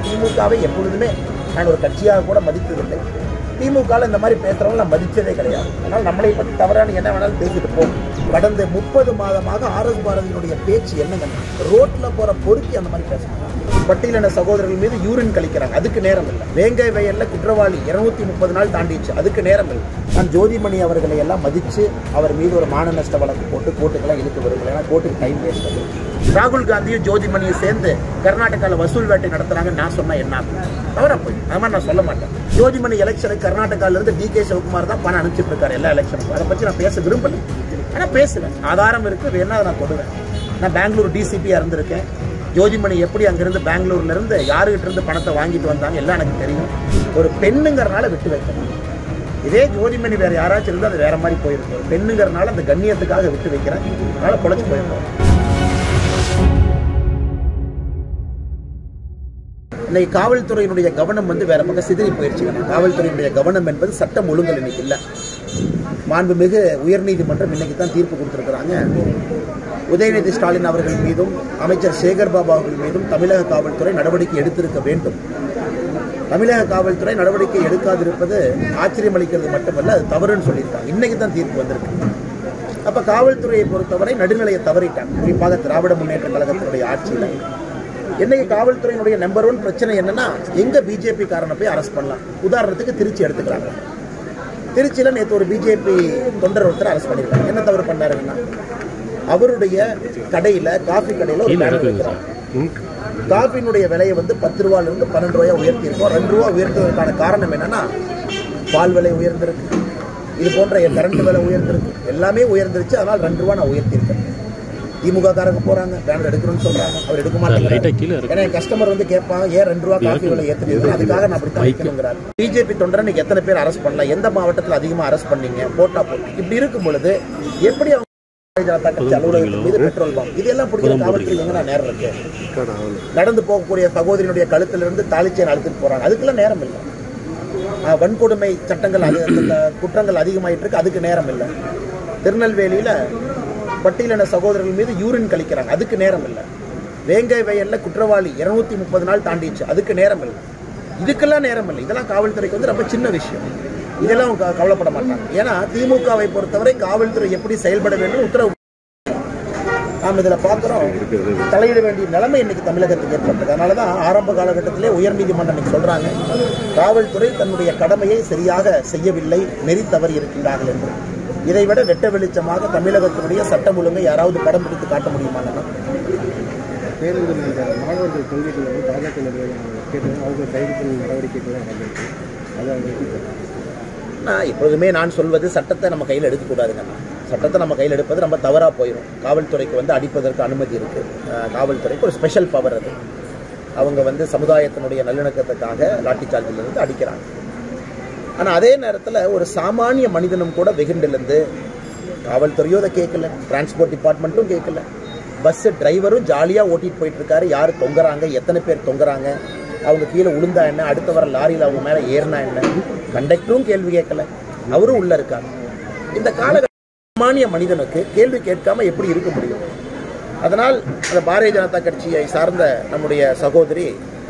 திமுகவை எப்பொழுதுமே நான் ஒரு கட்சியாக கூட மதித்ததில்லை திமுகவில் இந்த மாதிரி பேசுறவங்க நான் மதிச்சதே கிடையாது அதனால் நம்மளை பற்றி தவறான என்ன வேணாலும் பேசிட்டு போகும் கடந்த முப்பது மாதமாக ஆர்எஸ் பாரதியினுடைய பேச்சு என்னங்க ரோட்ல போற பொறுக்கி அந்த மாதிரி பேசுறாங்க பட்டியலின சகோதரர்கள் மீது யூரின் கழிக்கிறாங்க அதுக்கு நேரம் இல்லை வேங்கை வயல்ல குற்றவாளி இருநூத்தி முப்பது நாள் தாண்டிச்சு அதுக்கு நேரம் இல்லை நான் ஜோதிமணி அவர்களை எல்லாம் மதிச்சு அவர் மீது ஒரு மான நஷ்ட வழக்கு போட்டு கோர்ட்டுக்கெல்லாம் இழுக்க விரும்பல ஏன்னா கோர்ட்டுக்கு டைம் வேஸ்ட் ஆகுது ராகுல் காந்தியும் ஜோதிமணியும் சேர்ந்து கர்நாடகாவில் வசூல் வேட்டை நடத்துறாங்கன்னு நான் சொன்னா என்ன ஆகும் தவறா போய் அது மாதிரி நான் சொல்ல மாட்டேன் ஜோதிமணி எலெக்ஷனுக்கு கர்நாடகால இருந்து டி கே சிவகுமார் தான் பணம் அனுப்பிச்சிட்டு இருக்காரு எல்லா எலெக்ஷனுக்கும் அதை பற்றி நான் பேச விரும்பல ஆனா பேசுவேன் ஆதாரம் இருக்கு வேணா அதை நான் கொடுவேன் நான் பெங்களூர் டிசிபியா இருந்திருக்கேன் ஜோதிமணி எப்படி அங்கிருந்து பெங்களூர்ல இருந்து யாருகிட்ட இருந்து பணத்தை வாங்கிட்டு வந்தாங்க எல்லாம் எனக்கு தெரியும் ஒரு பெண்ணுங்கிறனால விட்டு வைக்கணும் இதே ஜோதிமணி வேற யாராச்சும் இருந்தால் அது வேற மாதிரி போயிருக்கும் ஒரு பெண்ணுங்கிறனால அந்த கண்ணியத்துக்காக விட்டு வைக்கிறேன் அதனால பொழைச்சு போயிருக்கோம் இன்னைக்கு காவல்துறையினுடைய கவனம் வந்து வேற பக்கம் சிதறி போயிடுச்சு காவல்துறையினுடைய கவனம் என்பது சட்டம் ஒழுங்கல் இன்னைக்கு இல்லை மாண்புமிகு உயர்நீதிமன்றம் இன்னைக்கு தான் தீர்ப்பு கொடுத்திருக்கிறாங்க உதயநிதி ஸ்டாலின் அவர்கள் மீதும் அமைச்சர் சேகர் பாபு அவர்கள் மீதும் தமிழக காவல்துறை நடவடிக்கை எடுத்திருக்க வேண்டும் தமிழக காவல்துறை நடவடிக்கை எடுக்காதிருப்பது ஆச்சரியம் அளிக்கிறது மட்டுமல்ல அது தவறுன்னு சொல்லியிருக்காங்க இன்னைக்கு தான் தீர்ப்பு வந்திருக்கு அப்ப காவல்துறையை பொறுத்தவரை நடுநிலையை தவறிட்டாங்க குறிப்பாக திராவிட முன்னேற்ற கழகத்தினுடைய ஆட்சியில் என்னைக்கு காவல்துறையினுடைய நம்பர் ஒன் பிரச்சனை என்னன்னா எங்க பிஜேபி காரனை போய் அரெஸ்ட் பண்ணலாம் உதாரணத்துக்கு திருச்சி எடுத்துக்கிறாங்க திருச்சியில் நேற்று ஒரு பிஜேபி தொண்டர் ஒருத்தர் அரெஸ்ட் பண்ணியிருக்காங்க என்ன தவறு பண்ணாருங்கன்னா அவருடைய கடையில காஃபி கடையில ஒரு பேனர் வைக்கிறாங்க காஃபினுடைய விலையை வந்து பத்து ரூபாயில இருந்து பன்னெண்டு ரூபாயா உயர்த்தி இருக்கோம் ரெண்டு ரூபா உயர்த்ததற்கான காரணம் என்னன்னா பால் விலை உயர்ந்திருக்கு இது போன்ற என் கரண்ட் விலை உயர்ந்திருக்கு எல்லாமே உயர்ந்துருச்சு அதனால் ரெண்டு ரூபா நான் உயர்த்தியிருக்கேன் திமுக காரங்க போறாங்க பேனர் எடுக்கணும்னு சொல்றாங்க அவர் எடுக்க மாட்டேங்கிறாரு ஏன்னா என் கஸ்டமர் வந்து கேட்பாங்க ஏன் ரெண்டு ரூபா காஃபி விலை ஏத்துறீங்க அதுக்காக நான் அப்படி வைக்கணுங்கிறாரு பிஜேபி தொண்டரை நீங்க எத்தனை பேர் அரெஸ்ட் பண்ணலாம் எந்த மாவட்டத்தில் அதிகமா அரெஸ்ட் பண்ணீங்க போட்டா போட்டு இப்படி இருக்கும் பொழுது எப்படி அவங்க பாரதிய ஜனதா கட்சி அலுவலகத்தின் மீது பெட்ரோல் பம்ப் இதெல்லாம் பிடிக்கிற காவல்துறை எங்க நேரம் இருக்கு நடந்து போகக்கூடிய சகோதரியினுடைய கழுத்திலிருந்து தாலிச்சேன் அழுத்திட்டு போறாங்க அதுக்கெல்லாம் நேரம் இல்லை ஆஹ் வன்கொடுமை சட்டங்கள் அது அந்த குற்றங்கள் அதிகமாயிட்டு இருக்கு அதுக்கு நேரம் இல்லை திருநெல்வேலியில பட்டியலின சகோதரர்கள் மீது யூரின் கழிக்கிறாங்க அதுக்கு நேரம் இல்லை வேங்கை வயல்ல குற்றவாளி இருநூத்தி முப்பது நாள் தாண்டிச்சு அதுக்கு நேரம் இல்லை இதுக்கெல்லாம் நேரம் இல்லை இதெல்லாம் காவல்துறைக்கு வந்து ரொம்ப சின்ன விஷயம் இதெல்லாம் அவங்க க- கவலைப்பட மாட்டாங்க ஏன்னா திமுகவை பொறுத்தவரை காவல்துறை எப்படி செயல்பட வேண்டும் உத்தரவு நாம் இதில் பார்க்குறோம் தலையிட வேண்டிய நிலைமை இன்னைக்கு தமிழகத்துக்கு ஏற்பட்டது அதனால தான் ஆரம்ப காலகட்டத்திலே உயர்நீதிமன்றம் இன்னைக்கு சொல்றாங்க காவல்துறை தன்னுடைய கடமையை சரியாக செய்யவில்லை நெறி தவறி இருக்கின்றார்கள் என்று இதை விட வெட்ட வெளிச்சமாக தமிழகத்தினுடைய சட்டம் ஒழுங்கை யாராவது படம் பிடித்து காட்ட முடியுமாங்கன்னா பேருந்தில் இந்த மாணவர்கள் தொல்கைகள் வந்து பாஜக நிர்வாகம் கேட்டு அவங்க கைது பண்ணி நடவடிக்கைகள் நடந்திருக்கு அதை அவங்க எப்படி பார்க்கறாங்க? நான் எப்பொழுதுமே நான் சொல்வது சட்டத்தை நம்ம கையில் எடுக்கக்கூடாதுங்க சட்டத்தை நம்ம கையில் எடுப்பது ரொம்ப தவறாக போயிடும் காவல்துறைக்கு வந்து அடிப்பதற்கு அனுமதி இருக்குது காவல்துறைக்கு ஒரு ஸ்பெஷல் பவர் அது அவங்க வந்து சமுதாயத்தினுடைய நல்லிணக்கத்துக்காக லாட்டிச்சார்ஜிலிருந்து அடிக்கிறாங்க ஆனால் அதே நேரத்தில் ஒரு சாமானிய மனிதனும் கூட வெகுண்டிலிருந்து காவல்துறையும் அதை கேட்கல டிரான்ஸ்போர்ட் டிபார்ட்மெண்ட்டும் கேட்கல பஸ்ஸு டிரைவரும் ஜாலியாக ஓட்டிட்டு போயிட்டு இருக்காரு யார் தொங்குறாங்க எத்தனை பேர் தொங்குறாங்க அவங்க கீழே உளுந்தா என்ன அடுத்த வர லாரியில் அவங்க மேலே ஏறினா என்ன கண்டக்டரும் கேள்வி கேட்கல அவரும் உள்ள இருக்காங்க இந்த காலகட்ட சாமானிய மனிதனுக்கு கேள்வி கேட்காம எப்படி இருக்க முடியும் அதனால் அந்த பாரதிய ஜனதா கட்சியை சார்ந்த நம்முடைய சகோதரி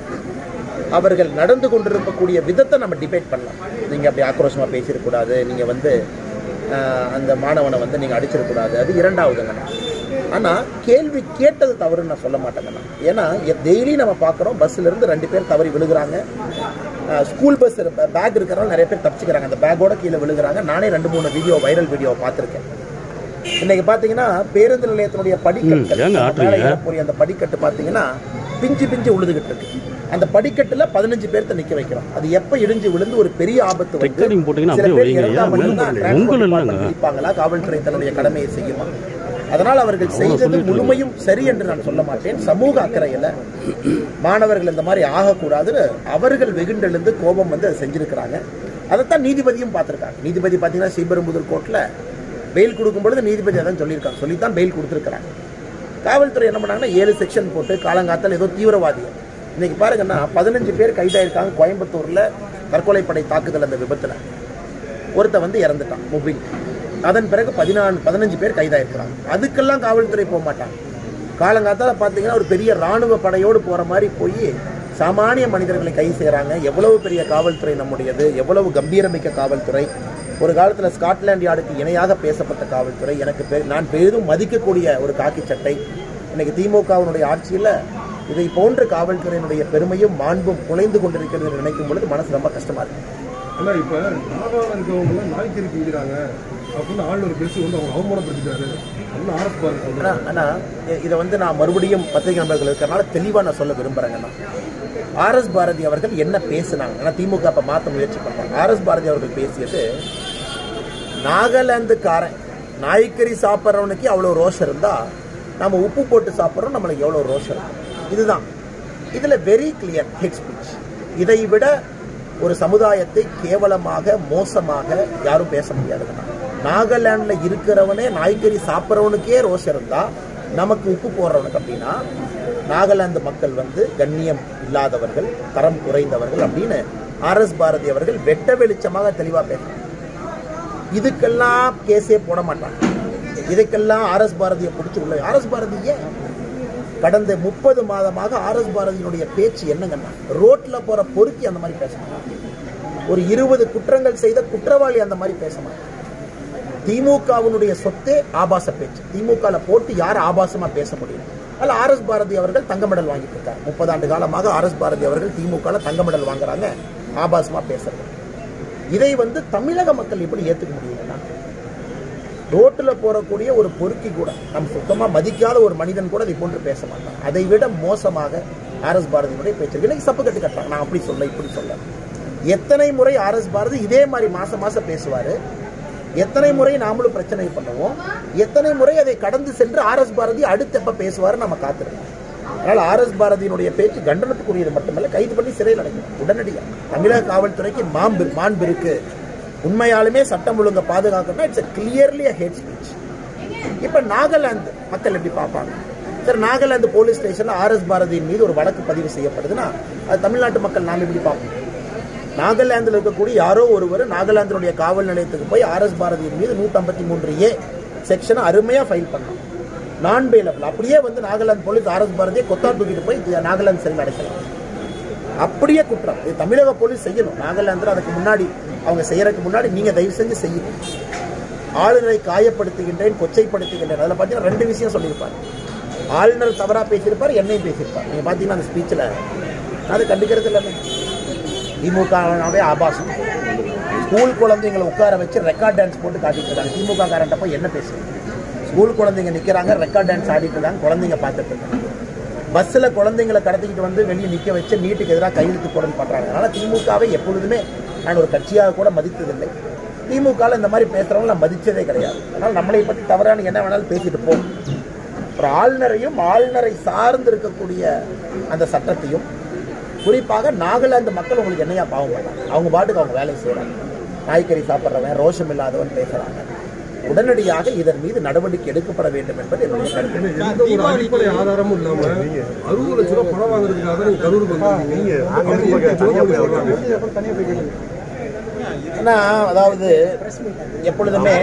அவர்கள் நடந்து கொண்டிருக்கக்கூடிய விதத்தை நம்ம டிபேட் பண்ணலாம் நீங்கள் அப்படி ஆக்ரோஷமாக பேசிடக்கூடாது நீங்கள் வந்து ஆஹ், அந்த மாணவனை வந்து நீங்கள் அடிச்சிடக்கூடாது அது இரண்டாவதுங்கண்ணா ஆனால் கேள்வி கேட்டது தவறுன்னு நான் சொல்ல மாட்டேங்கண்ணா ஏன்னா டெய்லி நம்ம பார்க்குறோம் பஸ்ஸிலேருந்து ரெண்டு பேர் தவறி விழுகிறாங்க ஆஹ், ஸ்கூல் பஸ் பேக் இருக்கிறனால நிறைய பேர் தப்பிச்சுக்கிறாங்க அந்த பேக்கோட கீழே விழுகிறாங்க நானே ரெண்டு மூணு வீடியோ வைரல் வீடியோ பார்த்துருக்கேன் இன்னைக்கு பாத்தீங்கன்னா பேருந்து நிலையத்தினுடைய படிக்கட்டு ஏங்க ஆட்டுறீங்க? மேலே ஏறக்கூடிய அந்த படிக்கட்டு பாத்தீங்கன்னா பிஞ்சு பிஞ்சு உழுதுகிட்டு இருக்கு அந்த படிக்கட்டுல பதினஞ்சு பேர்த்த நிக்க வைக்கிறோம் அது எப்ப இடிஞ்சு விழுந்து ஒரு பெரிய ஆபத்து வந்து Recording போட்டீங்கன்னா சில அப்படியே பேர் வைங்க. இறந்தா ஏன் மட்டும்தான் உங்கள் transport உங்கள் department இல்லைங்க. பிடிப்பாங்களா காவல்துறை தன்னுடைய கடமையை செய்யுமா அதனால் அவர்கள் செய்தது முழுமையும் சரி என்று நான் சொல்ல மாட்டேன் சமூக அக்கறையில் மாணவர்கள் இந்த மாதிரி ஆகக்கூடாதுன்னு அவர்கள் வெகுண்டெழுந்து கோபம் வந்து அதை செஞ்சிருக்கிறாங்க அதைத்தான் நீதிபதியும் பார்த்துருக்காங்க நீதிபதி பார்த்தீங்கன்னா ஸ்ரீபெரும்புதூர் கோர்ட்டில் பெயில் கொடுக்கும் பொழுது நீதிபதி அதான் சொல்லியிருக்காங்க சொல்லித்தான் பெயில் கொடுத்துருக்காங்க காவல்துறை என்ன பண்ணாங்கன்னா ஏழு செக்ஷன் போட்டு காலங்காத்தால் ஏதோ தீவிரவாதி இன்னைக்கு பாருங்கன்னா பதினஞ்சு பேர் கைதாயிருக்காங்க கோயம்புத்தூரில் தற்கொலைப்படை தாக்குதல் அந்த விபத்தில் ஒருத்தன் வந்து இறந்துட்டான் மொபைல் அதன் பிறகு பதினாலு பதினஞ்சு பேர் கைதாயிருக்கிறாங்க அதுக்கெல்லாம் காவல்துறை போக மாட்டாங்க காலங்காத்தால பார்த்தீங்கன்னா ஒரு பெரிய ராணுவ படையோடு போகிற மாதிரி போய் சாமானிய மனிதர்களை கைது செய்கிறாங்க எவ்வளவு பெரிய காவல்துறை நம்முடையது எவ்வளவு கம்பீரமிக்க காவல்துறை ஒரு காலத்தில் ஸ்காட்லாந்து யார்டுக்கு இணையாக பேசப்பட்ட காவல்துறை எனக்கு பெ நான் பெரிதும் மதிக்கக்கூடிய ஒரு காக்கி சட்டை இன்னைக்கு திமுகவினுடைய ஆட்சியில் இதை போன்ற காவல்துறையினுடைய பெருமையும் மாண்பும் குலைந்து கொண்டிருக்கிறது என்று நினைக்கும் பொழுது மனசு ரொம்ப கஷ்டமா இருக்கு ஆனா இப்ப நாகாவில் இருக்கவங்க எல்லாம் நாய்க்கறி திங்கிறாங்க அப்படின்னு ஆளுநர் பேசி வந்து அவங்க அவமானப்படுத்திட்டாரு அப்படின்னு ஆர்எஸ் பாருங்க ஆனா ஆனா இ- இதை வந்து நான் மறுபடியும் பத்திரிகை நண்பர்கள் இருக்கிறனால தெளிவா நான் சொல்ல விரும்புறேங்கண்ணா ஆர்எஸ் பாரதி அவர்கள் என்ன பேசினாங்க ஏன்னா திமுக அப்ப மாத்த முயற்சி பண்றாங்க ஆர்எஸ் பாரதி அவர்கள் பேசியது நாகாலாந்துக்காரன் நாய்க்கறி சாப்பிட்றவனுக்கு அவ்வளோ ரோஷம் இருந்தா நம்ம உப்பு போட்டு சாப்பிட்றோம் நம்மளுக்கு எவ்வளோ ரோஷம் இருக்கும் இதுதான் இதுல வெரி கிளியர் ஹெட் ஸ்பீச் இதை விட ஒரு சமுதாயத்தை கேவலமாக மோசமாக யாரும் பேச முடியாதுங்கண்ணா நாகாலாந்துல இருக்கிறவனே நாய்க்கறி சாப்பிட்றவனுக்கே ரோஷம் இருந்தா நமக்கு உப்பு போடுறவனுக்கு அப்படின்னா நாகாலாந்து மக்கள் வந்து கண்ணியம் இல்லாதவர்கள் தரம் குறைந்தவர்கள் அப்படின்னு ஆர்எஸ் பாரதி அவர்கள் வெட்ட வெளிச்சமாக தெளிவா பேசுறாங்க இதுக்கெல்லாம் கேஸே போட மாட்டாங்க இதுக்கெல்லாம் ஆர்எஸ் பாரதியை பிடிச்சி உள்ள ஆர்எஸ் பாரதி ஏன் கடந்த முப்பது மாதமாக ஆர்எஸ் பாரதியினுடைய பேச்சு என்னங்கன்னா ரோட்ல போற பொறுக்கி அந்த மாதிரி பேச மாட்டாங்க ஒரு இருபது குற்றங்கள் செய்த குற்றவாளி அந்த மாதிரி பேச மாட்டாங்க திமுகவினுடைய சொத்தே ஆபாச பேச்சு திமுகல போட்டு யார் ஆபாசமா பேச முடியும் அதில் ஆர்எஸ் பாரதி அவர்கள் தங்க மெடல் வாங்கிட்டு இருக்காரு முப்பது ஆண்டு காலமாக ஆர்எஸ் பாரதி அவர்கள் திமுகல தங்க மெடல் வாங்குறாங்க ஆபாசமா பேசுறது இதை வந்து தமிழக மக்கள் எப்படி ஏத்துக்க முடியுங்கன்னா ரோட்டில் போறக்கூடிய ஒரு பொறுக்கி கூட நம்ம சுத்தமா மதிக்காத ஒரு மனிதன் கூட இதை போன்று பேச மாட்டான் அதை விட மோசமாக ஆர்எஸ் பாரதியினுடைய பேச்சு இன்னைக்கு சப்பு கட்டு கட்டுறாங்க நான் அப்படி சொல்ல இப்படி சொல்ல எத்தனை முறை ஆர்எஸ் பாரதி இதே மாதிரி மாசம் மாசம் பேசுவாரு எத்தனை முறை நாமளும் பிரச்சனை பண்ணுவோம் எத்தனை முறை அதை கடந்து சென்று ஆர்எஸ் பாரதி அடுத்து எப்ப பேசுவாரு நம்ம காத்திருக்கோம் அதனால ஆர்எஸ் பாரதியினுடைய பேச்சு கண்டனத்துக்குரியது மட்டுமல்ல கைது பண்ணி சிறையில் அடைக்கணும் உடனடியாக தமிழக காவல்துறைக்கு மாண்பு மாண்பு இருக்கு உண்மையாலுமே சட்டம் ஒழுங்கை பாதுகாக்கணும்னா it's clearly a hate speech இப்ப நாகாலாந்து மக்கள் எப்படி பார்ப்பாங்க சார் நாகாலாந்து போலீஸ் ஸ்டேஷன்ல ஆர்எஸ் பாரதியின் மீது ஒரு வழக்கு பதிவு செய்யப்படுதுன்னா அது தமிழ்நாட்டு மக்கள் நாம் எப்படி பார்ப்போம் நாகாலாந்தில் இருக்கக்கூடிய யாரோ ஒருவர் நாகாலாந்தினுடைய காவல் நிலையத்துக்கு போய் ஆர்எஸ் பாரதியின் மீது நூற்றம்பத்தி மூன்று ஏ செக்ஷனை அருமையாக ஃபைல் பண்ணலாம் நான் பெயிலபிள் அப்படியே வந்து நாகாலாந்து போலீஸ் ஆர்எஸ் பாரதியை கொத்தா தூக்கிட்டு போய் நாகாலாந்து சிறையில் அடைக்கலாம் அப்படியே குற்றம் இது தமிழக போலீஸ் செய்யணும் நாகாலாந்தில் அதுக்கு முன்னாடி அவங்க செய்யறதுக்கு முன்னாடி நீங்க தயவு செஞ்சு செய்யணும் ஆளுநரை காயப்படுத்துகின்றேன் கொச்சைப்படுத்துகின்றேன் அதில் பார்த்தீங்கன்னா ரெண்டு விஷயம் சொல்லியிருப்பார் ஆளுநர் தவறா பேசியிருப்பார் என்னையும் பேசியிருப்பார் நீங்க பார்த்தீங்கன்னா அந்த ஸ்பீச்சில் அது கண்டுக்கிறது இல்லைன்னு திமுகவே ஆபாசம் ஸ்கூல் குழந்தைங்களை உட்கார வச்சு ரெக்கார்ட் டான்ஸ் போட்டு காட்டிட்டு இருக்காங்க திமுக காரன்ட்ட போய் என்ன பேசுறது ஸ்கூல் குழந்தைங்க நிக்கிறாங்க ரெக்கார்ட் டான்ஸ் ஆடிட்டு இருக்காங்க குழந்தைங்க பார்த்துட்டு இருக்காங்க பஸ்ஸில் குழந்தைங்களை கடத்திக்கிட்டு வந்து வெளியே நிற்க வச்சு நீட்டுக்கு எதிராக கையெழுத்து போடன்னு பண்ணுறாங்க அதனால திமுகவை எப்பொழுதுமே நான் ஒரு கட்சியாக கூட மதித்ததில்லை திமுகவில் இந்த மாதிரி பேசுகிறவங்க நான் மதித்ததே கிடையாது அதனால் நம்மளை பற்றி தவறான என்ன வேணாலும் பேசிட்டு போகும் ஒரு ஆளுநரையும் ஆளுநரை சார்ந்து இருக்கக்கூடிய அந்த சட்டத்தையும் குறிப்பாக நாகாலாந்து மக்கள் உங்களுக்கு என்னையா பாவம் பண்ணாங்க அவங்க பாட்டுக்கு அவங்க வேலையை செய்கிறாங்க நாய்க்கறி சாப்பிட்றவன் ரோஷம் இல்லாதவன் பேசுகிறாங்க உடனடியாக இதன் மீது நடவடிக்கை எடுக்கப்பட வேண்டும் என்பது என்னுடைய கருத்து எந்த ஒரு அடிப்படை ஆதாரமும் இல்லாம அறுபது லட்ச ரூபாய் பணம் வாங்குறதுக்காக தான் நீங்க கரூருக்கு வந்திருக்கீங்க அப்படின்னு ஜோதிமணி சொல்றாங்க. ஏன்னா அதாவது எப்பொழுதுமே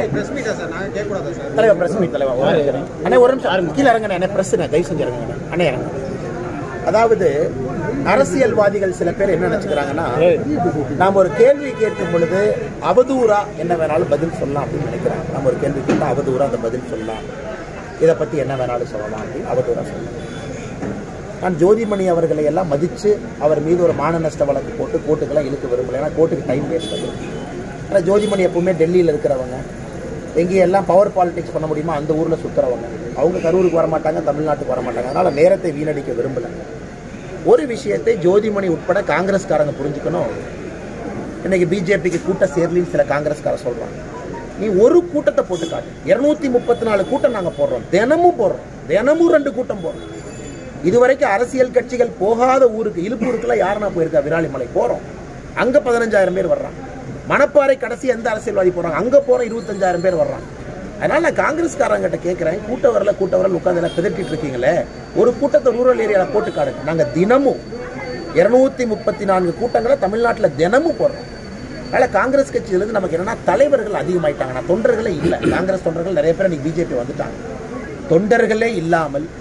தலைவர் பிரஸ் மீட் தலைவர் ஒரு நிமிஷம். அண்ணே ஒரு நிமிஷம் கீழே இறங்க என்ன பிரஸ் தயவு செஞ்சு இறங்குங்க அண்ணே இறங்க அதாவது அரசியல்வாதிகள் சில பேர் என்ன நினைச்சுக்கிறாங்கன்னா நாம் ஒரு கேள்வி கேட்கும் பொழுது அவதூறா என்ன வேணாலும் பதில் சொல்லலாம் அப்படின்னு நினைக்கிறாங்க நம்ம ஒரு கேள்வி கேட்டால் அவதூறா அந்த பதில் சொல்லலாம் இதை பத்தி என்ன வேணாலும் சொல்லலாம் அப்படின்னு அவதூறா சொல்லலாம் நான் ஜோதிமணி அவர்களை எல்லாம் மதித்து அவர் மீது ஒரு மான நஷ்ட வழக்கு போட்டு கோர்ட்டுக்கெல்லாம் இழுக்க விரும்பல ஏன்னா கோர்ட்டுக்கு டைம் வேஸ்ட் ஆகுது ஆனால் ஜோதிமணி எப்பவுமே டெல்லியில் இருக்கிறவங்க எங்கேயும் எல்லாம் பவர் பாலிடிக்ஸ் பண்ண முடியுமோ அந்த ஊரில் சுற்றுறவங்க அவங்க கரூருக்கு வர மாட்டாங்க தமிழ்நாட்டுக்கு வர மாட்டாங்க அதனால் நேரத்தை வீணடிக்க விரும்பல ஒரு விஷயத்தை ஜோதிமணி உட்பட காங்கிரஸ்காரங்க புரிஞ்சுக்கணும் இன்னைக்கு பிஜேபிக்கு கூட்ட சேர்லின்னு சில காங்கிரஸ்கார சொல்றாங்க நீ ஒரு கூட்டத்தை போட்டு காட்டு இருநூத்தி முப்பத்தி நாலு கூட்டம் நாங்க போடுறோம் தினமும் போடுறோம் தினமும் ரெண்டு கூட்டம் போடுறோம் இதுவரைக்கும் அரசியல் கட்சிகள் போகாத ஊருக்கு இழுப்பூருக்குலாம் யாருன்னா போயிருக்கா விராலிமலை போறோம் அங்க பதினஞ்சாயிரம் பேர் வர்றாங்க மணப்பாறை கடைசி எந்த அரசியல்வாதி போறாங்க அங்க போற இருபத்தஞ்சாயிரம் பேர் வர்றாங்க அதனால நான் காங்கிரஸ்காரங்கிட்ட கேட்கிறேன் கூட்ட வரல கூட்ட வரல உட்காந்து எல்லாம் பிதட்டிட்டு இருக்கீங்களே ஒரு கூட்டத்தை ரூரல் ஏரியாவில் போட்டு காடுங்க நாங்க தினமும் இருநூத்தி முப்பத்தி நான்கு கூட்டங்களை தமிழ்நாட்டில் தினமும் போடுறோம் அதனால காங்கிரஸ் கட்சியிலிருந்து நமக்கு என்னன்னா தலைவர்கள் அதிகமாயிட்டாங்கன்னா தொண்டர்களே இல்லை காங்கிரஸ் தொண்டர்கள் நிறைய பேர் இன்னைக்கு பிஜேபி வந்துட்டாங்க தொண்டர்களே இல்லாமல்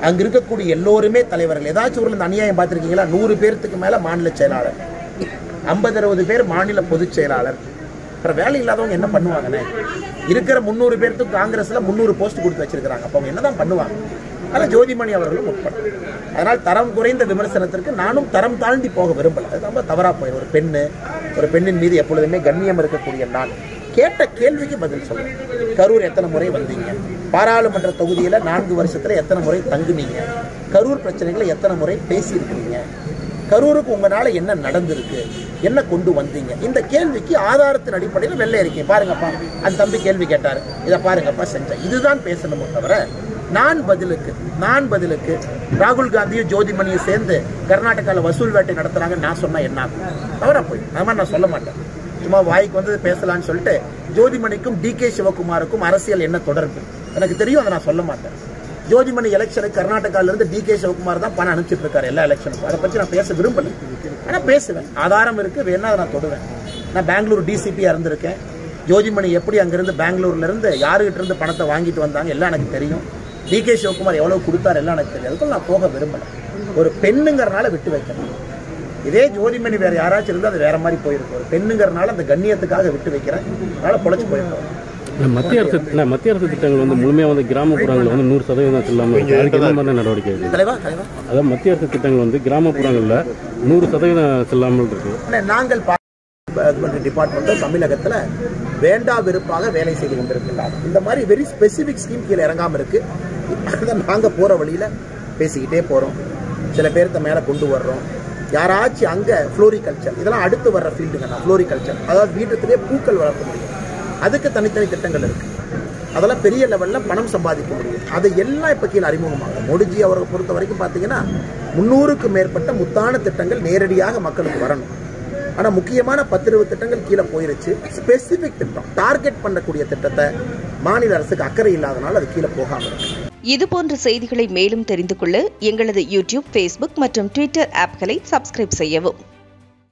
அங்க இருக்கக்கூடிய எல்லோருமே தலைவர்கள் ஏதாச்சும் ஊர்ல இந்த அநியாயம் பார்த்திருக்கீங்களா நூறு பேர்த்துக்கு மேல மாநில செயலாளர் ஐம்பது அறுபது பேர் மாநில பொதுச் செயலாளர் அப்புறம் வேலை இல்லாதவங்க என்ன பண்ணுவாங்கண்ணே இருக்கிற முந்நூறு பேர்த்துக்கு காங்கிரஸ்ல முந்நூறு போஸ்ட் கொடுத்து வச்சிருக்காங்க அப்போ அவங்க என்னதான் பண்ணுவாங்க அதில் ஜோதிமணி அவர்களும் உட்பட அதனால் தரம் குறைந்த விமர்சனத்திற்கு நானும் தரம் தாண்டி போக விரும்பல அது ரொம்ப தவறாக போய் ஒரு பெண்ணு ஒரு பெண்ணின் மீது எப்பொழுதுமே கண்ணியம் இருக்கக்கூடிய நான் கேட்ட கேள்விக்கு பதில் சொல்லுங்க கரூர் எத்தனை முறை வந்தீங்க பாராளுமன்ற தொகுதியில் நான்கு வருஷத்துல எத்தனை முறை தங்குனீங்க கரூர் பிரச்சனைகளை எத்தனை முறை பேசியிருக்கிறீங்க கரூருக்கு உங்களால என்ன நடந்திருக்கு என்ன கொண்டு வந்தீங்க இந்த கேள்விக்கு ஆதாரத்தின் அடிப்படையில் வெள்ளை அறிக்கை பாருங்கப்பா அந்த தம்பி கேள்வி கேட்டார் இதை பாருங்கப்பா செஞ்சேன் இதுதான் பேசணுமோ தவிர நான் பதிலுக்கு நான் பதிலுக்கு ராகுல் காந்தியும் ஜோதிமணியும் சேர்ந்து கர்நாடகாவில் வசூல் வேட்டை நடத்துறாங்கன்னு நான் சொன்னா என்ன ஆகும் தவறா போய் அது மாதிரி நான் சொல்ல மாட்டேன் சும்மா வாய்க்கு வந்து பேசலாம்னு சொல்லிட்டு ஜோதிமணிக்கும் டி கே சிவகுமாருக்கும் அரசியல் என்ன தொடர்பு எனக்கு தெரியும் அதை நான் சொல்ல மாட்டேன் ஜோதிமணி எலெக்ஷனுக்கு கர்நாடகால இருந்து டி கே சிவகுமார் தான் பணம் அனுப்பிச்சிட்டு இருக்காரு எல்லா எலெக்ஷனுக்கும் அதை பற்றி நான் பேச விரும்பல ஆனா பேசுவேன் ஆதாரம் இருக்கு வேணா அதை நான் தொடுவேன் நான் பெங்களூர் டிசிபியா இருந்திருக்கேன் ஜோதிமணி எப்படி அங்கிருந்து பெங்களூர்ல இருந்து யாருகிட்ட இருந்து பணத்தை வாங்கிட்டு வந்தாங்க எல்லாம் எனக்கு தெரியும் டி கே சிவகுமார் எவ்வளவு கொடுத்தாரு எல்லாம் எனக்கு தெரியும் அதுக்குள்ள நான் போக விரும்பல ஒரு பெண்ணுங்கிறனால விட்டு வைக்கணும் இதே ஜோதிமணி வேற யாராச்சும் இருந்தால் அது வேற மாதிரி போயிருக்கும் ஒரு பெண்ணுங்கிறனால அந்த கண்ணியத்துக்காக விட்டு வைக்கிறேன் அதனால பொழைச்சு போயிருக்கோம் இல்ல, மத்திய அரசு இல்ல, மத்திய அரசு திட்டங்கள் வந்து முழுமையாக வந்து கிராமப்புறங்களில் வந்து நூறு சதவீதம் செல்லாமல் இருக்கு அதுக்கு என்ன மாதிரி நடவடிக்கை இருக்கு தலைவா தலைவா அதாவது மத்திய அரசு திட்டங்கள் வந்து கிராமப்புறங்களில் நூறு சதவீதம் செல்லாமல் இருக்கு ஆனா, நாங்கள் டிபார்ட்மெண்ட்டும் தமிழகத்துல வேண்டா வெறுப்பாக வேலை செய்து கொண்டிருக்கின்றார் இந்த மாதிரி வெரி ஸ்பெசிபிக் ஸ்கீம் கீழே இறங்காம இருக்கு அதை நாங்க போற வழியில பேசிக்கிட்டே போறோம் சில பேர்த்த மேல கொண்டு வர்றோம் யாராச்சும் அங்க ஃப்ளோரிகல்ச்சர் இதெல்லாம் அடுத்து வர்ற ஃபீல்டுங்க நான் ஃப்ளோரிகல்ச்சர் அதாவது வீட்டுக்குள்ளேயே பூக்கள் வளர்க்க முடியும் அதுக்கு தனித்தனி திட்டங்கள் இருக்கு அதெல்லாம் பெரிய லெவல்ல பணம் சம்பாதிக்க முடியும் அது எல்லாம் இப்ப கீழே அறிமுகமாகும் மோடிஜி அவரை பொறுத்த வரைக்கும் பாத்தீங்கன்னா முன்னூறுக்கு மேற்பட்ட முத்தான திட்டங்கள் நேரடியாக மக்களுக்கு வரணும் ஆனா முக்கியமான பத்து இருபது திட்டங்கள் கீழே போயிருச்சு ஸ்பெசிபிக் திட்டம் டார்கெட் பண்ணக்கூடிய திட்டத்தை மாநில அரசுக்கு அக்கறை இல்லாதனால அது கீழே போகாம இருக்கு இதுபோன்ற செய்திகளை மேலும் தெரிந்து கொள்ள எங்களது யூடியூப் ஃபேஸ்புக் மற்றும் ட்விட்டர் ஆப்களை சப்ஸ்கிரைப் செய்யவும்